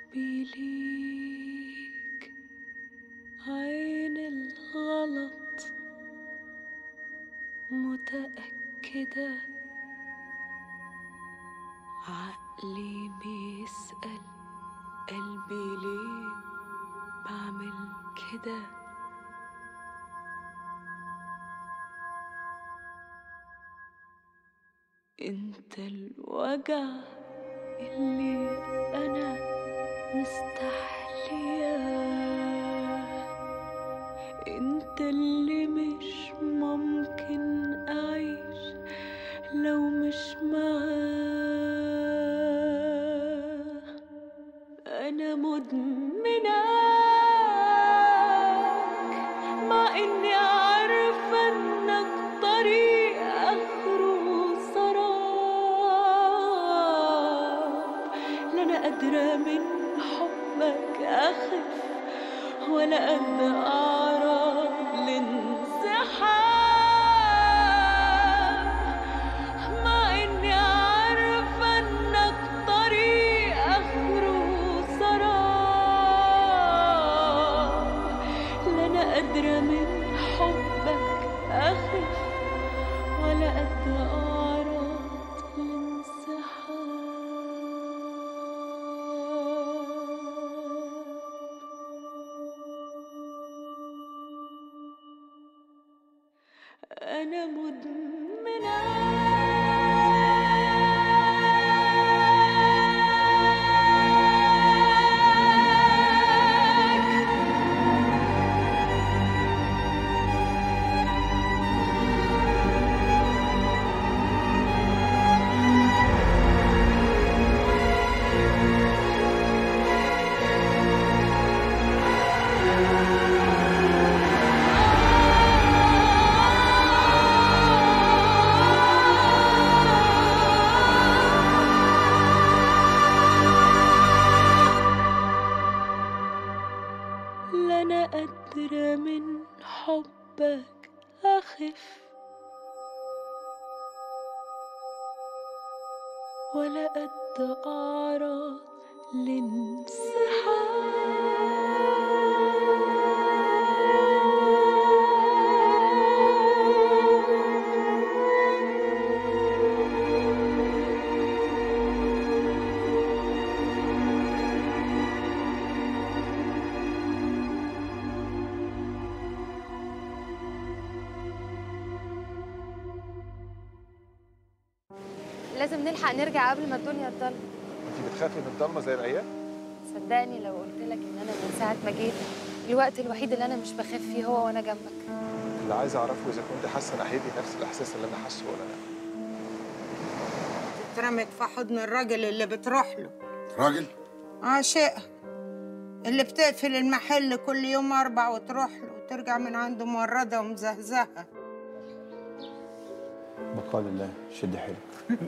حبي ليك عين الغلط متأكدة عقلي بيسأل قلبي ليه بعمل كده انت الوجع اللي انا مستحلياه انت اللي مش ممكن اعيش لو مش معاه انا مدمناك مع اني عارفه انك طريق اخره سراب لا انا قادره من حبك اخف ولا قد اعرف الانسحاب مع اني عارفه انك طريق اخره سراب لا انا قادره من حبك اخف ولا قد اعرف الانسحاب أنا مدمناك لا أنا قادرة من حبك أخف ولا قد أعرض لانسحاب لازم نلحق نرجع قبل ما الدنيا تضلم انت بتخافي من الضلمه زي العيال صدقني لو قلت لك ان انا من ساعه ما جيت الوقت الوحيد اللي انا مش بخاف فيه هو وانا جنبك اللي عايز اعرفه اذا كنت حاسه ناحيتي نفس الاحساس اللي انا حاسه ولا لا اترمت في حضن الراجل اللي بتروح له راجل عاشقها اللي بتقفل المحل كل يوم أربع وتروح له وترجع من عنده موردة ومزهزهة بقال الله شد حيلك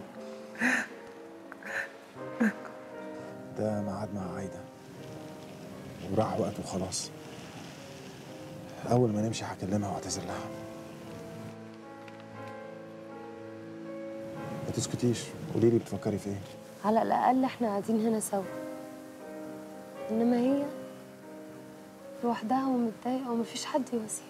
ده ميعاد مع عايدة وراح وقته خلاص أول ما نمشي هكلمها واعتذر لها ما تسكتيش قولي لي بتفكري في ايه على الاقل احنا قاعدين هنا سوا انما هي لوحدها ومتضايقه ومفيش حد يواسيها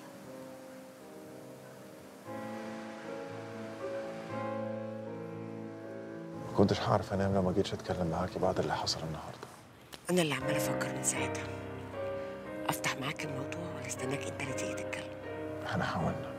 ما كنتش هعرف انام لو ما جيتش اتكلم معاكي بعد اللي حصل النهارده أنا اللي عمالة أفكر من ساعتها أفتح معاك الموضوع ولا استناك أنت اللي تيجي تتكلم احنا حاولنا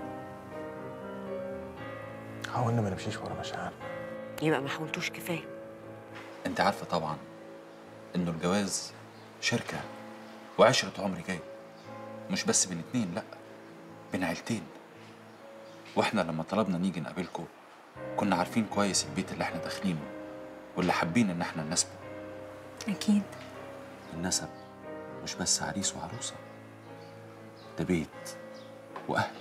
حاولنا ما نمشيش ورا مشاعرنا يبقى ما حاولتوش كفاية انت عارفه طبعا انه الجواز شركه وعشره عمر جاي مش بس بين اتنين لا بين عيلتين واحنا لما طلبنا نيجي نقابلكم كنا عارفين كويس البيت اللي احنا داخلينه واللي حابين ان احنا نناسبه أكيد النسب مش بس عريس وعروسه ده بيت واهل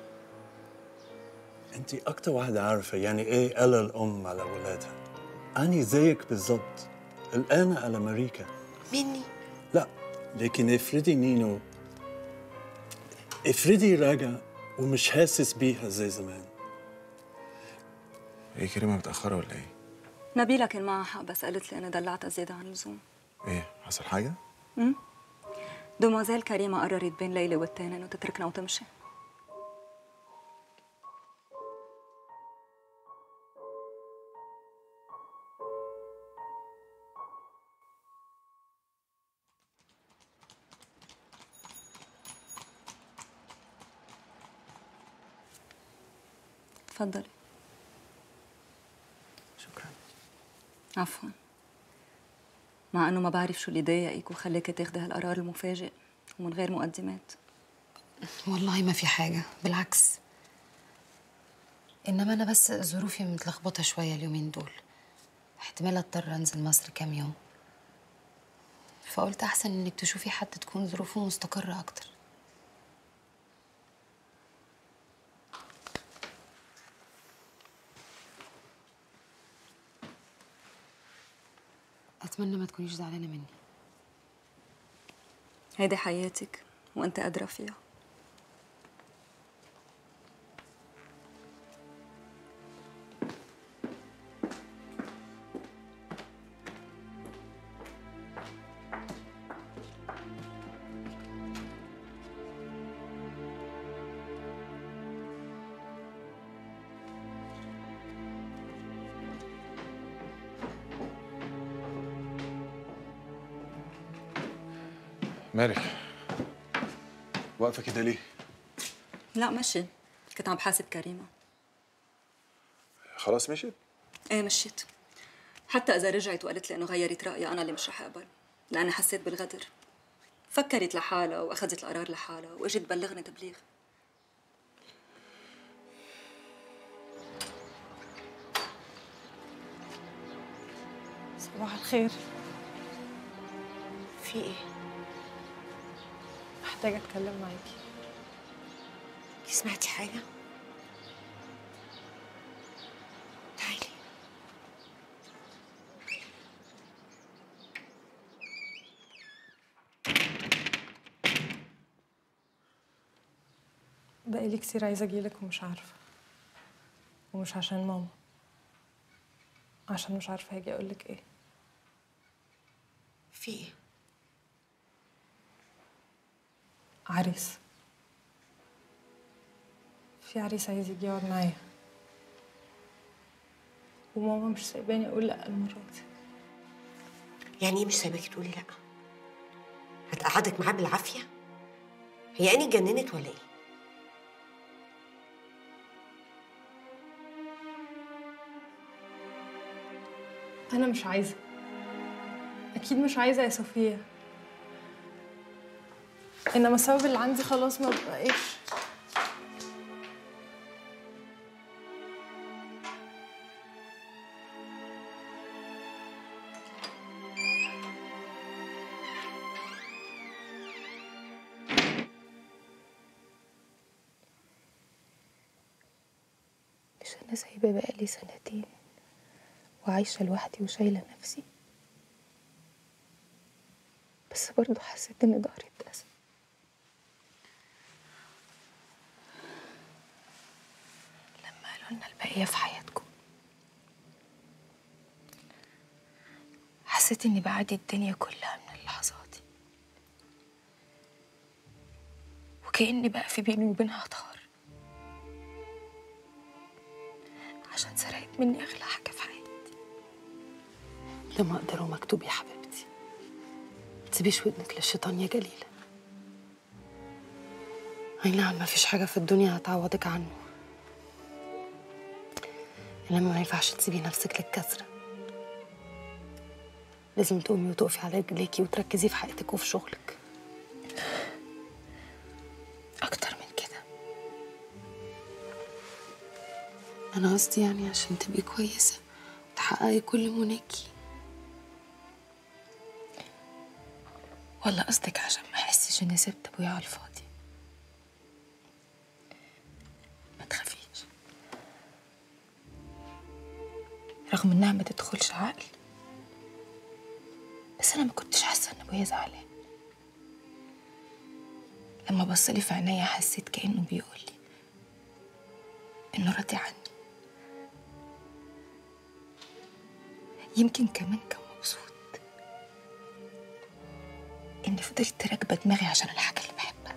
انت اكتر واحدة عارفة يعني ايه قلق الام على ولادها أنا زيك بالظبط الآن على أمريكا مني لا لكن افرضي نينو افرضي راجع ومش حاسس بيها زي زمان ايه كريمه متاخره ولا ايه نبيلة كان معها حق بس قالت لي أنا دلعتها زيادة عن اللزوم ايه حصل حاجه دوموزيل كريمة قررت بين ليلى والتاني وتتركنا وتمشي تفضلي شكرا عفوا مع انه ما بعرف شو اللي ضايقك وخلاك تاخدي هالقرار المفاجئ ومن غير مقدمات والله ما في حاجة بالعكس إنما أنا بس ظروفي متلخبطة شوية اليومين دول احتمال أضطر أنزل مصر كام يوم فقلت أحسن إنك تشوفي حد تكون ظروفه مستقرة أكتر أتمنى ما تكونيش زعلانة مني هيدي حياتك وانت أدرى فيها مالك واقفه كده ليه لا مشي كنت عم بحاسب كريمة خلاص مشيت ايه مشيت حتى إذا رجعت وقالت لي إنه غيرت رأيها أنا اللي مش رح أقبل لأني حسيت بالغدر فكرت لحالها وأخذت القرار لحالها وإجت تبلغني تبليغ صباح الخير في ايه؟ محتاجة أتكلم معاكي سمعتي حاجة؟ تعالي بقالي كتير عايزة أجيلك ومش عارفة ومش عشان ماما عشان مش عارفة هاجي أقولك إيه في ايه؟ عريس في عريس عايز يجي يقعد معايا وماما مش سايباني أقول لأ المرة دي يعني ايه مش سايباكي تقولي لا؟ هتقعدك معاه بالعافية؟ هي عيني اتجننت ولا ايه؟ أنا مش عايزة أكيد مش عايزة يا صفية إنما السبب اللي عندي خلاص ما بقاش مش أنا سايبة بقالي سنتين وعايشة لوحدي وشايلة نفسي بس برضه حسيت إن ضهري اتقسم لما قالوا لنا البقية في حياتكم حسيت إني بعدي الدنيا كلها من اللحظات دي وكأني بقى في بيني وبينها طار عشان سرقت مني أغلى حاجة في حياتي لما أقدر مكتوب يا حبيبتي تسيبيش ودنك للشيطان يا جليلة أي نعم مفيش حاجة في الدنيا هتعوضك عنه إنما ما ينفعش تسيبي نفسك للكسرة لازم تقومي وتقفي على رجليكي وتركزي في حياتك وفي شغلك أكتر من كده أنا قصدي يعني عشان تبقي كويسة وتحققي كل مناكي ولا قصدك عشان ما أحسش إني سبت أبويا على الفاضي ما تخافيش رغم إنها ما تدخلش عقل بس أنا ما كنتش حاسة إن أبويا زعلان لما بصلي في عينيا حسيت كأنه بيقولي إنه راضي عني يمكن كمان كان مبسوط كأني فضلت راكبة دماغي عشان الحاجة اللي بحبها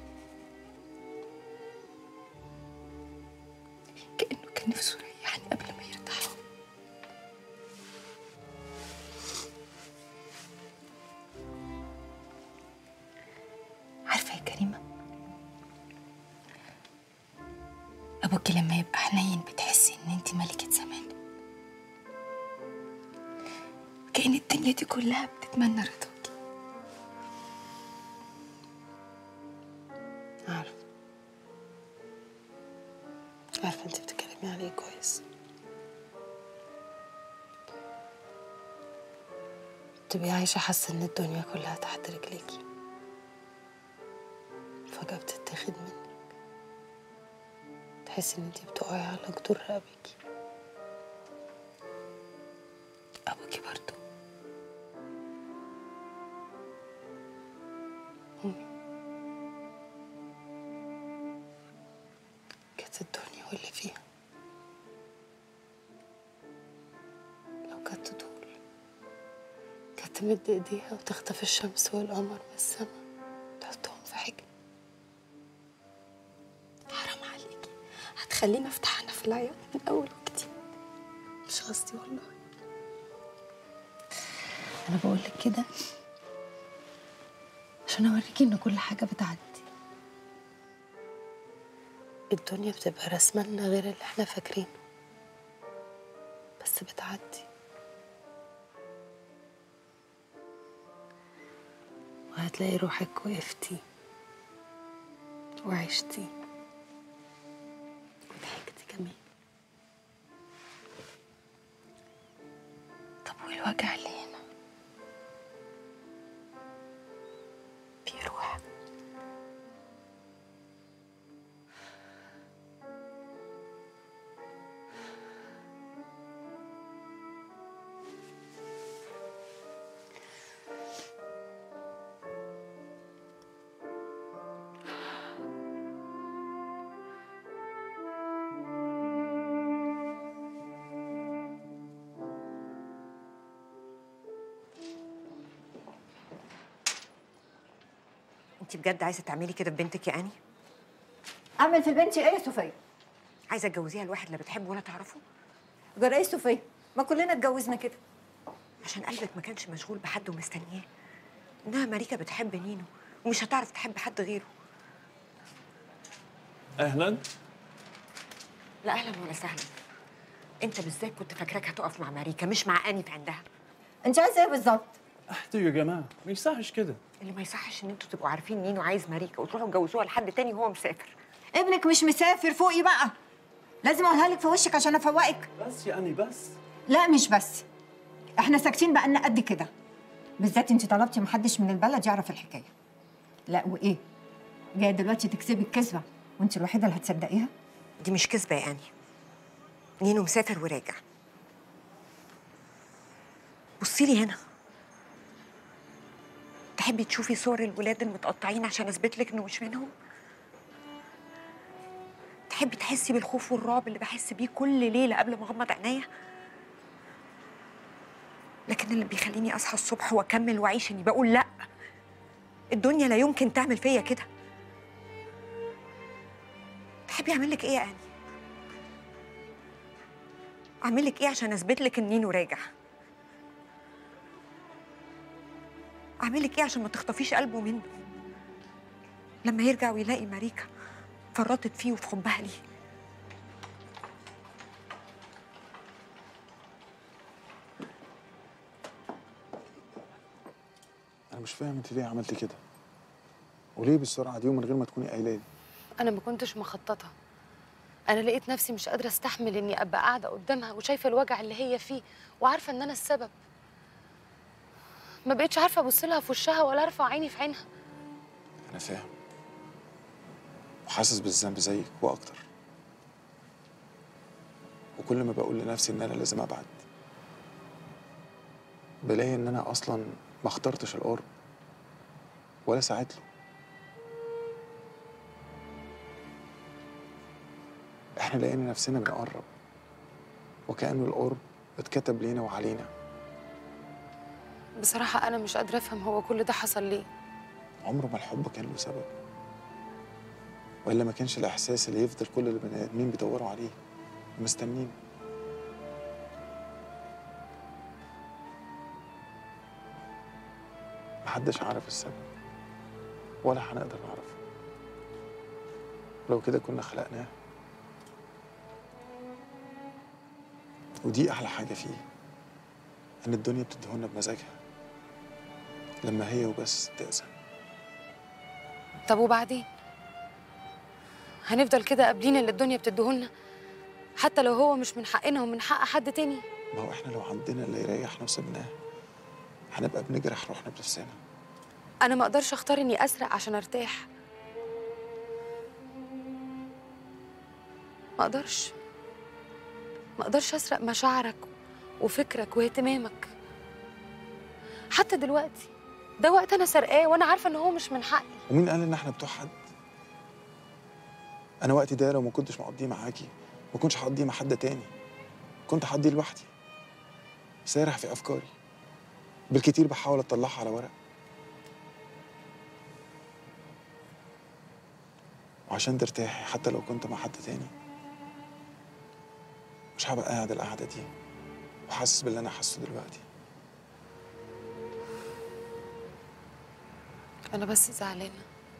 كأنه كان نفسه يريحني قبل ما يرتاح هو. عارفة يا كريمة أبوكي لما يبقى حنين بتحسي إن أنت ملكة زمان كأن الدنيا دي كلها بتتمنى رضاكي عارفة عارفة أنت بتتكلمي عليه كويس تبقي عايشة حاسة إن الدنيا كلها تحت رجليكي فجأة بتتاخد منك تحسي إن أنت بتقعي على جدور رقبتك أبوكي برضو أمي كانت الدنيا واللي فيها لو كانت تطول كانت تمد ايديها وتخطف الشمس والقمر من السما تحطهم في حجر حرام عليكي هتخلينا افتح انا في العياط من اول وجديد مش قصدي والله انا بقول لك كده عشان اوريكي ان كل حاجه بتعدي الدنيا بتبقى رسمة لنا غير اللي احنا فاكرينه بس بتعدي وهتلاقي روحك وقفتي وعشتي وضحكتي كمان طب والوجع اللي هنا بيروح انت بجد عايزه تعملي كده ببنتك يا اني اعمل في البنت ايه يا صوفيا عايزه تجوزيها لواحد لا بتحبه ولا تعرفه جرى ايه صوفيا ما كلنا اتجوزنا كده عشان قلبك ما كانش مشغول بحد ومستنياه انها ماريكا بتحب نينو ومش هتعرف تحب حد غيره اهلا لا اهلا ولا سهلا انت بالذات كنت فاكراك هتقف مع ماريكا مش مع اني في عندها انت عايزه ايه بالظبط اهدوا يا جماعه ما يصحش كده اللي ما يصحش ان انتوا تبقوا عارفين نينو عايز ماريكا وتروحوا تجوزوها لحد تاني وهو مسافر ابنك مش مسافر فوقي بقى لازم اقولها لك في وشك عشان افوقك بس يا اني بس لا مش بس احنا ساكتين بقالنا قد كده بالذات انت طلبتي محدش من البلد يعرف الحكايه لا وايه جايه دلوقتي تكسبي الكذبه وانت الوحيده اللي هتصدقيها دي مش كذبه يا اني نينو مسافر وراجع بصي لي هنا تحبي تشوفي صور الولاد المتقطعين عشان اثبت لك انه مش منهم تحبي تحسي بالخوف والرعب اللي بحس بيه كل ليله قبل ما اغمض عينيا لكن اللي بيخليني اصحى الصبح واكمل واعيش اني بقول لا الدنيا لا يمكن تعمل فيا كده تحبي اعمل لك ايه يا اني اعمل لك ايه عشان اثبت لك ان نينو راجع اعمل لك ايه عشان ما تخطفيش قلبه منه لما يرجع ويلاقي ماريكا فرطت فيه وفي حبها ليه انا مش فاهم انت ليه عملتي كده وليه بالسرعه دي ومن غير ما تكوني قايله لي انا ما كنتش مخططه انا لقيت نفسي مش قادره استحمل اني ابقى قاعده قدامها وشايفه الوجع اللي هي فيه وعارفه ان انا السبب ما بقتش عارفه ابص لها في وشها ولا ارفع عيني في عينها انا فاهم وحاسس بالذنب زيك واكتر وكل ما بقول لنفسي ان انا لازم ابعد بلاقي ان انا اصلا ما اخترتش القرب ولا ساعت له احنا لقينا نفسنا بنقرب وكأنه القرب اتكتب لينا وعلينا بصراحه انا مش قادره افهم هو كل ده حصل ليه عمره ما الحب كان له سبب والا ما كانش الاحساس اللي يفضل كل البني ادمين بيدوروا عليه ومستنينه محدش عارف السبب ولا هنقدر نعرفه لو كده كنا خلقناه ودي احلى حاجه فيه ان الدنيا بتديهولنا بمزاجها لما هي وبس تأذن طب وبعدين هنفضل كده قابلين اللي الدنيا بتديهولنا حتى لو هو مش من حقنا ومن حق حد تاني ما هو احنا لو عندنا اللي يريحنا وسبناه هنبقى بنجرح روحنا بنفسنا انا ما اقدرش اختار اني اسرق عشان ارتاح ما اقدرش ما اقدرش اسرق مشاعرك وفكرك واهتمامك حتى دلوقتي ده وقت انا سرقاه وانا عارفه ان هو مش من حقي ومين قال ان احنا بتوع حد انا وقتي ده لو ما كنتش مقضيه معاكي ما كنتش هقضيه مع حد تاني كنت هقضيه لوحدي سارح في افكاري بالكتير بحاول اطلعها على ورق وعشان ترتاحي حتى لو كنت مع حد تاني مش هبقى قاعد القعده دي وحاسس باللي انا حاسه دلوقتي انا بس زعلانه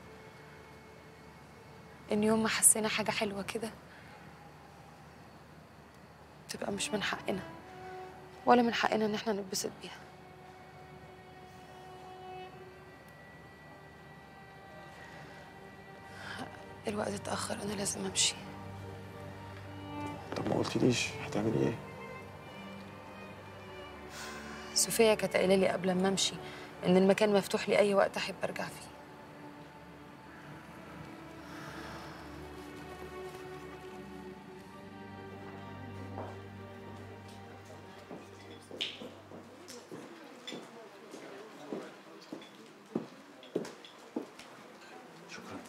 ان يوم ما حسينا حاجه حلوه كده تبقى مش من حقنا ولا من حقنا ان احنا نتبسط بيها الوقت اتاخر انا لازم امشي طب ما قلتليش هتعملي ايه صوفيا كانت قايله لي قبل ما امشي ان المكان مفتوح لي اي وقت احب ارجع فيه شكرا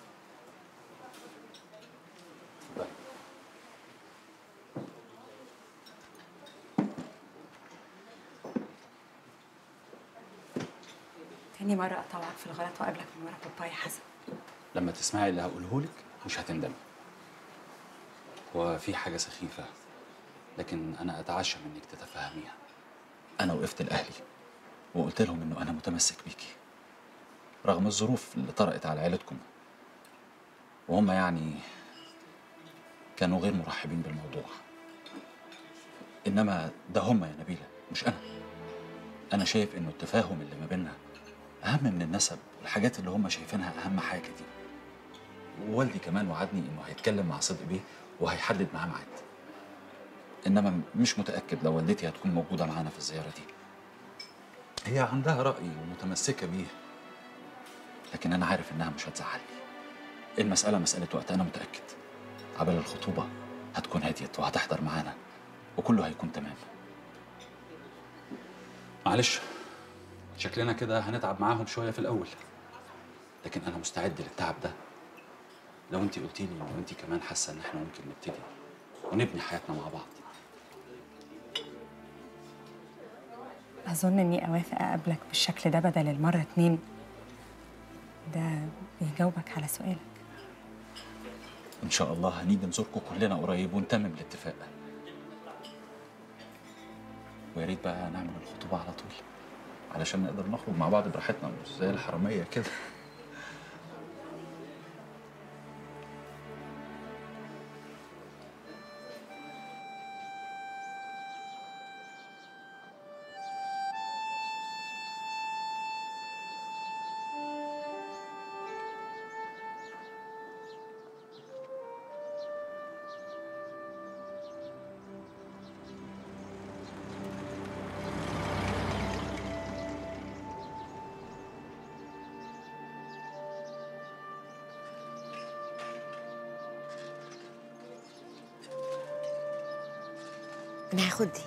تاني مرة أطوعك في الغلط وأقابلك من ورا بابايا حسن لما تسمعي اللي هقوله لك مش هتندمي هو في حاجة سخيفة لكن أنا أتعشى منك تتفهميها أنا وقفت لأهلي وقلت لهم إنه أنا متمسك بيكي رغم الظروف اللي طرقت على عيلتكم وهم يعني كانوا غير مرحبين بالموضوع إنما ده هم يا نبيلة مش أنا أنا شايف إنه التفاهم اللي ما بيننا أهم من النسب والحاجات اللي هم شايفينها أهم حاجة دي ووالدي كمان وعدني إنه هيتكلم مع صدق بيه وهيحدد معاه ميعاد إنما مش متأكد لو والدتي هتكون موجودة معانا في الزيارة دي هي عندها رأي ومتمسكة بيه لكن أنا عارف إنها مش هتزعلني المسألة مسألة وقت أنا متأكد عبال الخطوبة هتكون هديت وهتحضر معانا وكله هيكون تمام معلش شكلنا كده هنتعب معاهم شوية في الأول لكن أنا مستعد للتعب ده لو أنت قلتي لي لو أنت كمان حاسة إن إحنا ممكن نبتدي ونبني حياتنا مع بعض أظن إني أوافق أقابلك بالشكل ده بدل المرة اتنين ده بيجاوبك على سؤالك إن شاء الله هنيجي نزوركم كلنا قريب ونتمم الاتفاق ويا ريت بقى نعمل الخطوبة على طول علشان نقدر نخرج مع بعض براحتنا مش زي الحرامية كده أنا هاخد دي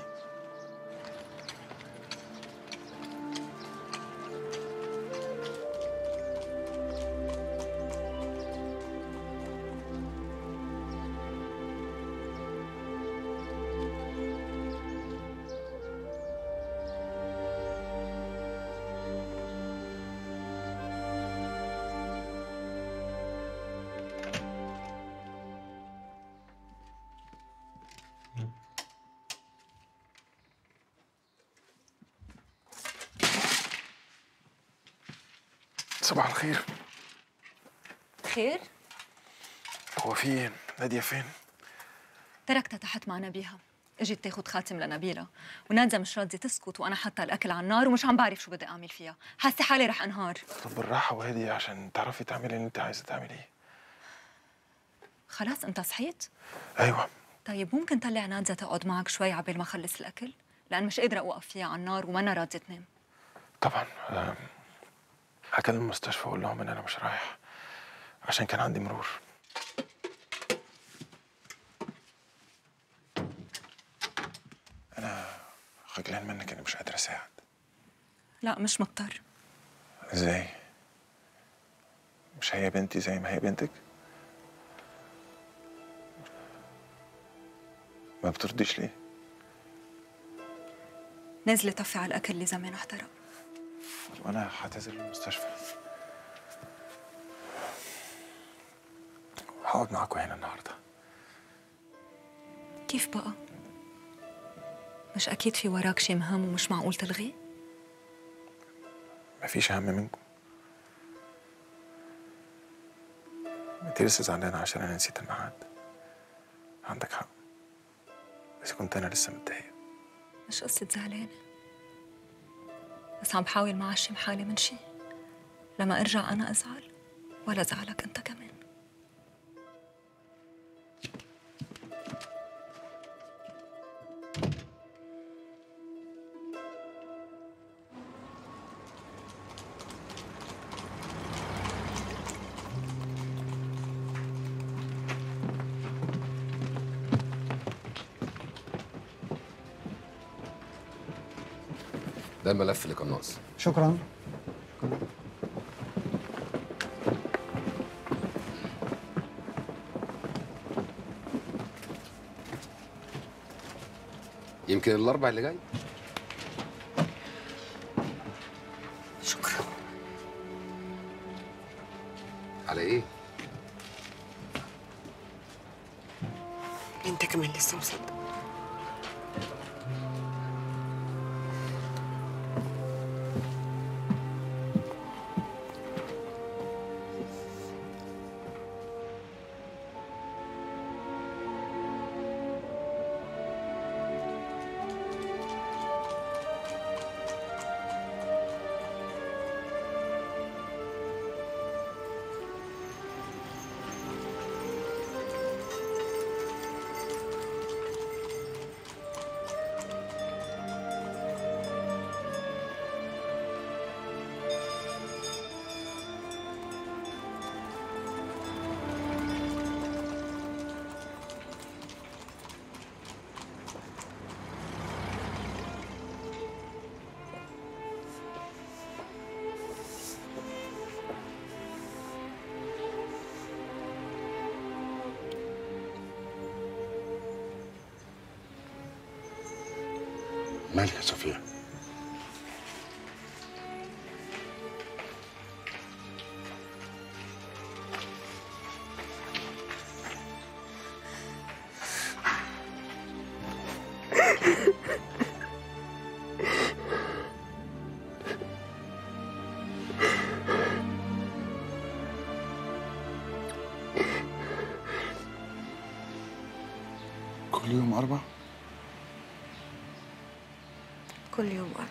صباح الخير خير هو في إيه؟ نادية فين؟ تركتها تحت مع نبيها اجت تاخد خاتم لنبيلة ونادية مش راضية تسكت وانا حاطه الاكل على النار ومش عم بعرف شو بدي اعمل فيها حاسه حالي رح انهار طب بالراحة وهدي عشان تعرفي تعملي اللي انت عايزة تعمليه خلاص انت صحيت ايوه طيب ممكن طلع نادية تقعد معك شوي عبال ما اخلص الاكل لان مش قادره اوقف فيها على النار وما راضيه تنام طبعا آم، هكلم المستشفى واقول لهم ان انا مش رايح عشان كان عندي مرور انا خجلان منك اني مش قادر اساعد لا مش مضطر ازاي مش هي بنتي زي ما هي بنتك ما بترضيش ليه نازله طفي على الاكل اللي زمان احترق وانا هعتذر للمستشفى هقعد معاكم هنا النهارده كيف بقى مش اكيد في وراك شي مهام ومش معقول تلغيه مفيش اهم منكم انت لسه زعلانه عشان انا نسيت الميعاد عندك حق بس كنت انا لسه متضايق مش قصة زعلانة بس عم بحاول ما أعشم حالي من شي لما أرجع أنا أزعل ولا زعلك أنت كمان ده الملف اللي كان ناقص شكرا يمكن الاربع اللي جاي شكرا على ايه انت كمان لسه مصدق مالك يا صفية؟ كل يوم أربع؟ كل يوم أربع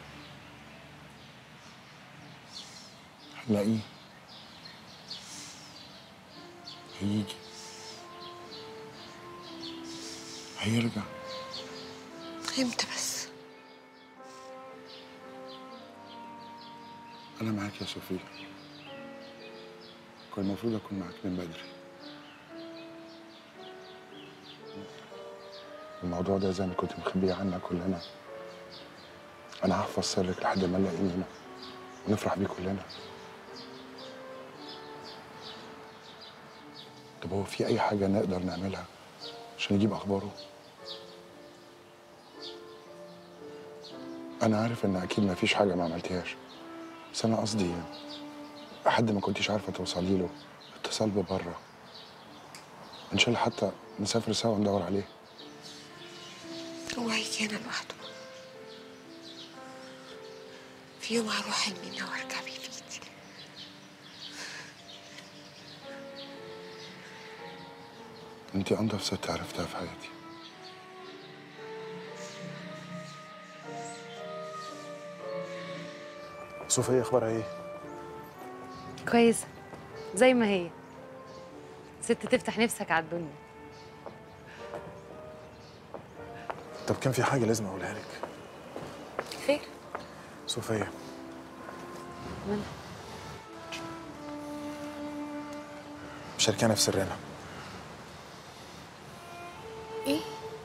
هنلاقيه هيجي هيرجع امتى بس أنا معاك يا صفية كان المفروض أكون معاك من بدري الموضوع ده زي ما كنت مخبيه عنا كلنا أنا هحفظ سرك لحد ما نلاقي مينا ونفرح بيه كلنا طب هو في أي حاجة نقدر نعملها عشان نجيب أخباره؟ أنا عارف إن أكيد ما فيش حاجة ما عملتيهاش بس أنا قصدي حد ما كنتيش عارفة توصلي له اتصال ببره إن شاء الله حتى نسافر سوا ندور عليه هو هيجي هنا لوحده في يوم هروح المينا وارجع بيه في ايدي انت انضف ست عرفتها في حياتي صوفيا اخبارها ايه؟ كويسة زي ما هي ست تفتح نفسك على الدنيا طب كان في حاجه لازم اقولها لك خير صوفيا مالها؟ مشاركانا في سرنا ايه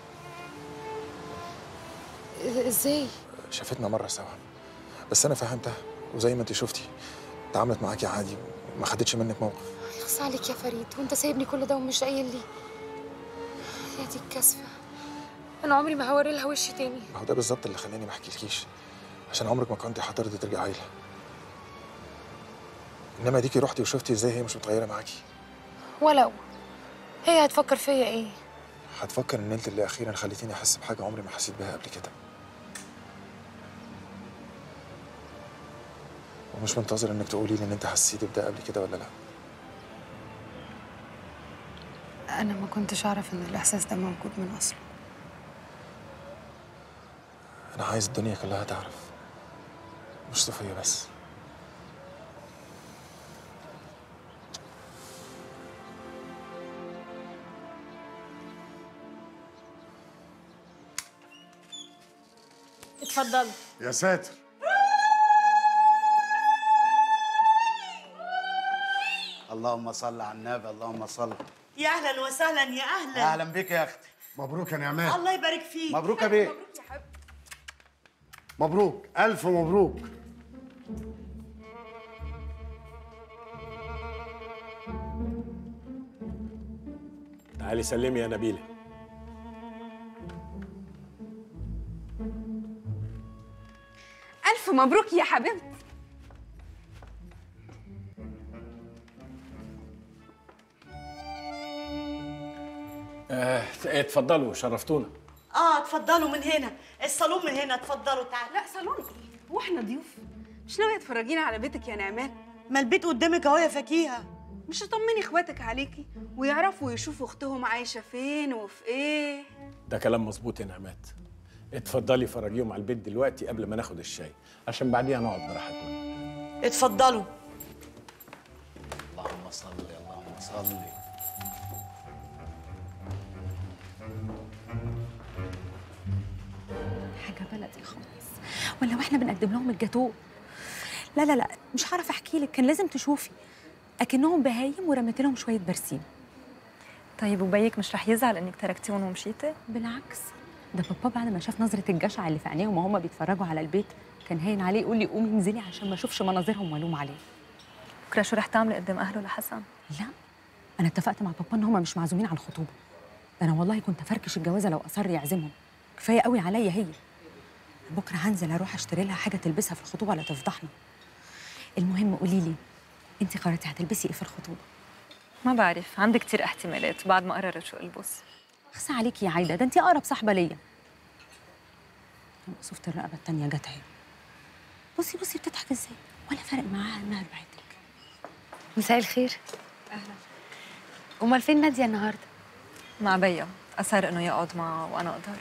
ازاي شافتنا مره سوا بس انا فهمتها وزي ما انت شفتي اتعاملت معاكي عادي ما خدتش منك موقف يخص عليك يا فريد وانت سايبني كل ده ومش قايل لي يا دي الكسفة انا عمري ما هوري لها وشي تاني ما هو ده بالظبط اللي خلاني ما احكيلكيش عشان عمرك ما كنت هترضي ترجعي لها انما ديكي رحتي وشفتي ازاي هي مش متغيره معاكي ولو هي هتفكر فيا ايه هتفكر ان انت اللي اخيرا خليتيني احس بحاجه عمري ما حسيت بيها قبل كده ومش منتظر انك تقولي لي ان انت حسيتي بده قبل كده ولا لا انا ما كنتش اعرف ان الاحساس ده موجود من اصله انا عايز الدنيا كلها تعرف مش صفيه بس اتفضل يا ساتر اللهم صل على النبي اللهم صل يا اهلا وسهلا يا اهلا اهلا بك يا اختي مبروك يا نعمان الله يبارك فيك مبروك يا بيه مبروك الف مبروك تعالي سلمي يا نبيله ألف مبروك يا حبيبتي آه اتفضلوا شرفتونا اه اتفضلوا من هنا الصالون من هنا اتفضلوا تعالوا لا صالون ايه هو احنا ضيوف مش ناويه تفرجينا على بيتك يا نعمان ما البيت قدامك اهو يا فكيهه مش تطمني اخواتك عليكي ويعرفوا يشوفوا اختهم عايشه فين وفي ايه ده كلام مظبوط يا نعمات اتفضلي فرجيهم على البيت دلوقتي قبل ما ناخد الشاي عشان بعديها نقعد براحتنا اتفضلوا اللهم صل اللهم صل حاجه بلدي خالص ولا واحنا بنقدم لهم الجاتوه لا لا لا مش هعرف احكي لك كان لازم تشوفي اكنهم بهايم ورميت لهم شويه برسيم طيب وبيك مش رح يزعل انك تركتيهم ومشيتي؟ بالعكس ده بابا بعد ما شاف نظره الجشع اللي في عينيهم وهم بيتفرجوا على البيت كان هاين عليه يقول لي قومي انزلي عشان ما اشوفش مناظرهم والوم عليه بكره شو رح تعملي قدام اهله لحسن؟ لا انا اتفقت مع بابا ان هم مش معزومين على الخطوبه ده انا والله كنت افركش الجوازه لو اصر يعزمهم كفايه قوي عليا هي بكره هنزل اروح اشتري لها حاجه تلبسها في الخطوبه لا تفضحنا المهم قولي لي انت قررتي هتلبسي ايه في الخطوبه ما بعرف عندي كتير احتمالات بعد ما قررت شو البس اخسى عليكي يا عايده ده انت اقرب صاحبه ليا مقصوفة الرقبه التانيه جت اهي بصي بصي بتضحك ازاي ولا فارق معاها انها ربعتك مساء الخير اهلا امال فين ناديه النهارده مع بيا اصر انه يقعد معه وانا اقدر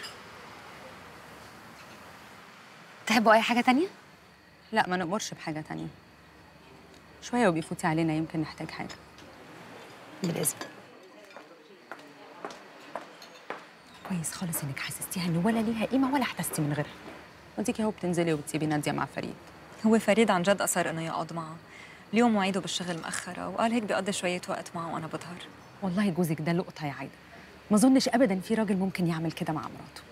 تحبوا اي حاجه تانية لا ما نقمرش بحاجه تانية شويه وبيفوتي علينا يمكن نحتاج حاجه بالاذن كويس خالص انك حسستيها ان ولا ليها قيمه ولا احتستي من غيرها وانتي اهو بتنزلي وبتسيبي ناديه مع فريد هو فريد عن جد اصر انه يقعد معه اليوم مواعيده بالشغل مأخرة وقال هيك بيقضي شوية وقت معه وأنا بظهر والله جوزك ده لقطه يا عايده ما اظنش ابدا في راجل ممكن يعمل كده مع مراته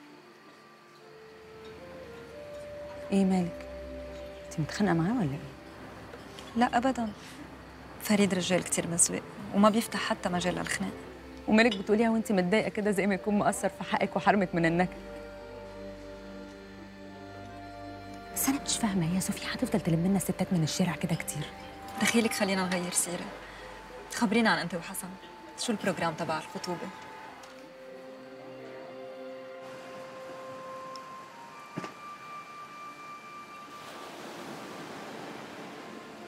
ايه مالك انت متخانقه معاه ولا ايه لا أبدا فريد رجال كتير مزوق وما بيفتح حتى مجال للخناق ومالك بتقوليها وانت متضايقه كده زي ما يكون مقصر في حقك وحرمك من النكد بس انا مش فاهمه هي صوفيا هتفضل تلم لنا الستات من الشارع كده كتير دخيلك خلينا نغير سيرة خبرينا عن أنت وحسن شو البروجرام تبع الخطوبة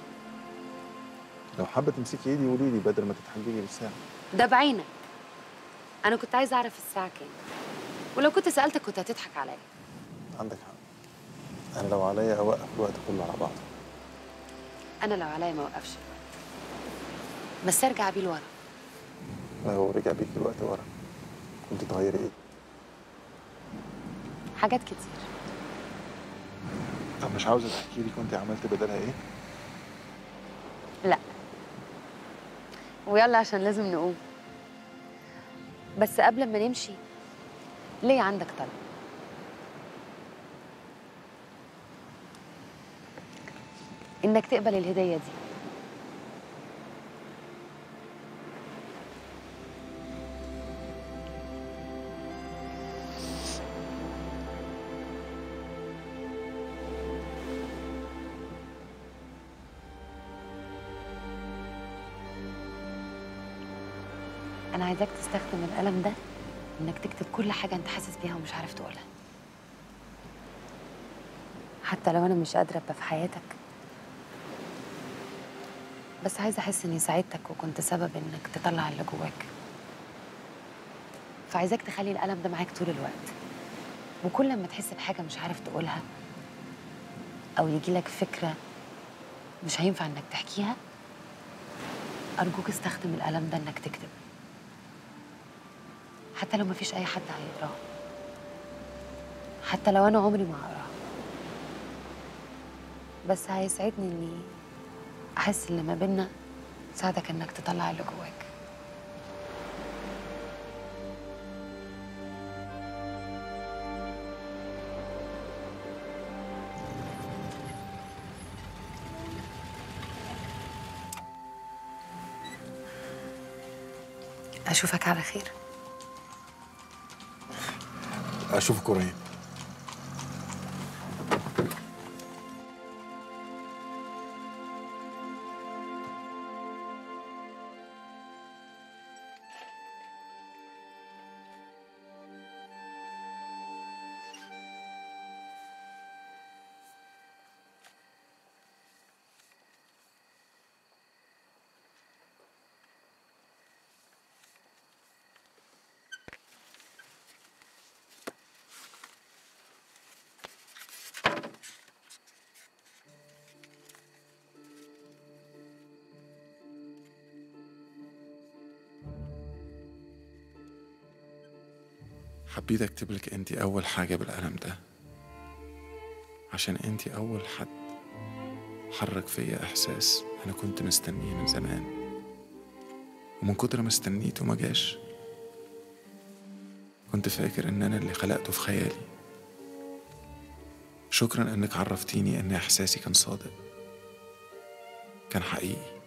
لو حابه تمسكي ايدي قولي لي بدل ما تتحججي بالساعه ده بعينك انا كنت عايزه اعرف الساعه كام ولو كنت سالتك كنت هتضحك عليا عندك حق انا لو عليا اوقف الوقت كله على بعضه انا لو عليا ما اوقفش الوقت بس ارجع بيه لورا لو رجع بيك الوقت ورا كنت تغيري ايه حاجات كتير طب مش عاوزه تحكي لي كنت عملت بدلها ايه لا ويلا عشان لازم نقوم بس قبل ما نمشي ليه عندك طلب انك تقبل الهديه دي انا عايزاك تستخدم القلم ده انك تكتب كل حاجه انت حاسس بيها ومش عارف تقولها حتى لو انا مش قادره ابقى في حياتك بس عايزه احس اني ساعدتك وكنت سبب انك تطلع اللي جواك فعايزاك تخلي القلم ده معاك طول الوقت وكل ما تحس بحاجه مش عارف تقولها او يجيلك فكره مش هينفع انك تحكيها ارجوك استخدم القلم ده انك تكتب حتى لو مفيش اي حد هيقراه حتى لو انا عمري ما هقراه بس هيسعدني اني احس اللي ما بينا ساعدك انك تطلع اللي جواك اشوفك على خير اشوفك قريب حبيت اكتب لك انت اول حاجه بالقلم ده عشان انت اول حد حرك فيا احساس انا كنت مستنيه من زمان ومن كتر ما استنيته ما جاش كنت فاكر ان انا اللي خلقته في خيالي شكرا انك عرفتيني ان احساسي كان صادق كان حقيقي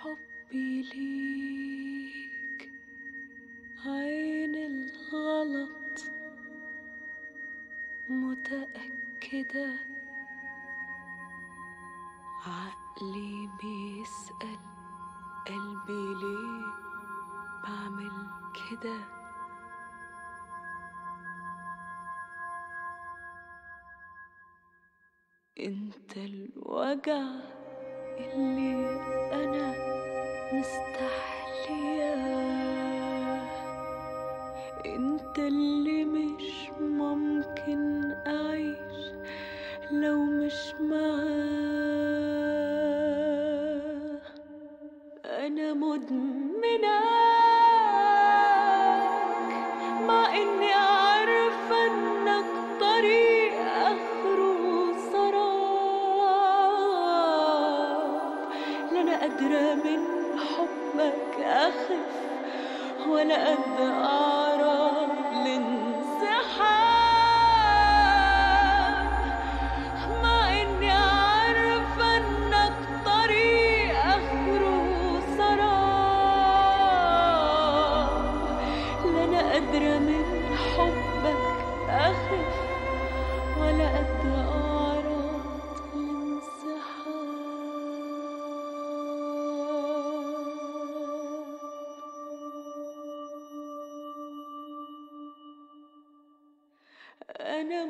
حبي ليك عين الغلط متأكدة عقلي بيسأل قلبي ليه بعمل كده انت الوجع اللي انا مستحلياه انت اللي مش ممكن اعيش لو مش معاه انا مدمناك مع اني عارفه انك طريق اخره سراب لا انا قادره من حبك اخف ولا قد اعرض لانسحاب مع اني عارفه انك طريق اخره سراب لا انا قادره من حبك اخف ولا قد اعرض لانسحاب أنا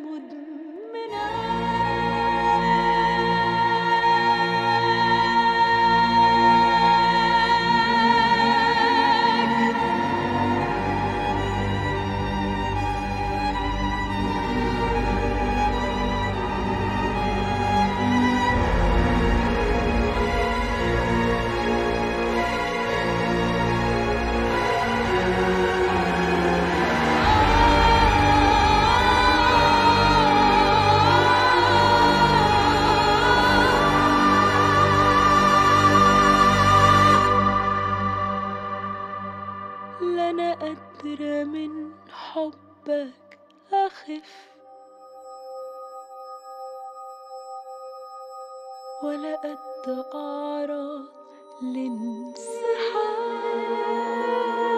مدمنة لا أنا قادرة من حبك أخف ولا قد أعرض لانسحاب